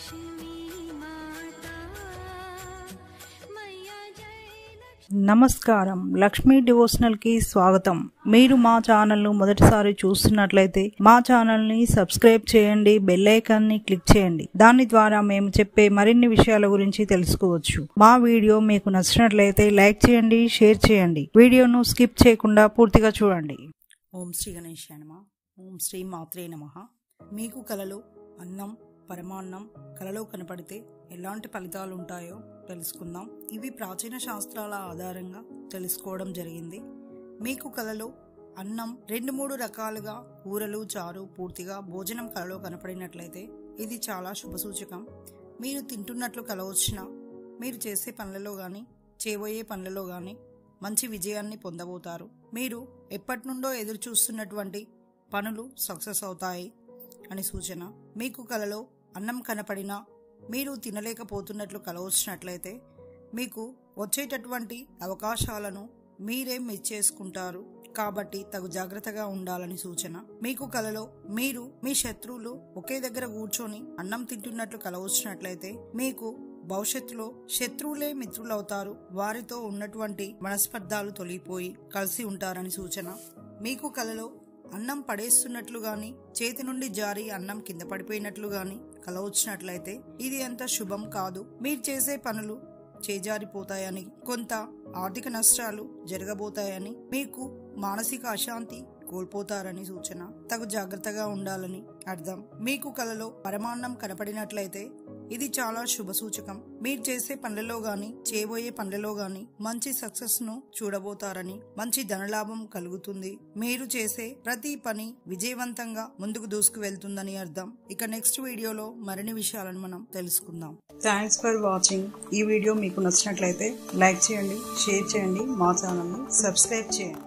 నమస్కారం లక్ష్మీ డివోషనల్ కి స్వాగతం మీరు మా ఛానల్ ను మొదటిసారి చూస్తున్నట్లయితే మా ఛానల్ ని సబ్స్క్రైబ్ చేయండి బెల్ ఐకాన్ ని క్లిక్ చేయండి దాని ద్వారా మేము చెప్పే మరిన్ని విషయాల గురించి తెలుసుకోవచ్చు మా వీడియో మీకు నచ్చినట్లయితే లైక్ చేయండి షేర్ చేయండి వీడియోను స్కిప్ చేయకుండా పూర్తిగా చూడండి ఓం శ్రీ గణేశాయ నమ ఓం శ్రీ మాత్రే నమ మీకు కలలో అన్నం పరమాన్నం కలలో కనపడితే ఎలాంటి ఫలితాలు ఉంటాయో తెలుసుకుందాం ఇవి ప్రాచీన శాస్త్రాల ఆధారంగా తెలుసుకోవడం జరిగింది మీకు కలలో అన్నం రెండు మూడు రకాలుగా కూరలు చారు పూర్తిగా భోజనం కలలో కనపడినట్లయితే ఇది చాలా శుభసూచకం మీరు తింటున్నట్లు కల వచ్చినా మీరు చేసే పనులలో కానీ చేయబోయే పనులలో కానీ మంచి విజయాన్ని పొందబోతారు మీరు ఎప్పటి నుండో ఎదురు చూస్తున్నటువంటి పనులు సక్సెస్ అవుతాయి అని సూచన మీకు కలలో అన్నం కనపడినా మీరు తినలేకపోతున్నట్లు కల వచ్చినట్లయితే మీకు వచ్చేటటువంటి అవకాశాలను మీరే మిస్ చేసుకుంటారు కాబట్టి తగు జాగ్రత్తగా ఉండాలని సూచన మీకు కలలో మీరు మీ శత్రువులు ఒకే దగ్గర కూర్చొని అన్నం తింటున్నట్లు కల వచ్చినట్లయితే మీకు భవిష్యత్తులో శత్రువులే మిత్రులవుతారు వారితో ఉన్నటువంటి మనస్పర్ధాలు తొలగిపోయి కలిసి ఉంటారని సూచన మీకు కలలో అన్నం పడేస్తున్నట్లు గాని చేతి నుండి జారి అన్నం కింద పడిపోయినట్లు గాని కల వచ్చినట్లయితే ఇది అంత శుభం కాదు మీరు చేసే పనులు చేజారిపోతాయని కొంత ఆర్థిక నష్టాలు జరగబోతాయని మీకు మానసిక అశాంతి కోల్పోతారని సూచన తగు జాగ్రత్తగా ఉండాలని అర్థం మీకు కలలో పరమాన్నం కనపడినట్లయితే ఇది చాలా శుభ సూచకం మీరు చేసే పనులలో గాని చేయబోయే పనులలో గాని మంచి సక్సెస్ ను చూడబోతారని మంచి ధనలాభం కలుగుతుంది మీరు చేసే ప్రతి పని విజయవంతంగా ముందుకు దూసుకు వెళ్తుందని అర్థం ఇక నెక్స్ట్ వీడియోలో మరిన్ని విషయాలను మనం తెలుసుకుందాం థ్యాంక్స్ ఫర్ వాచింగ్ ఈ వీడియో మీకు నచ్చినట్లయితే లైక్ చేయండి షేర్ చేయండి మా ఛానల్ని సబ్స్క్రైబ్ చేయండి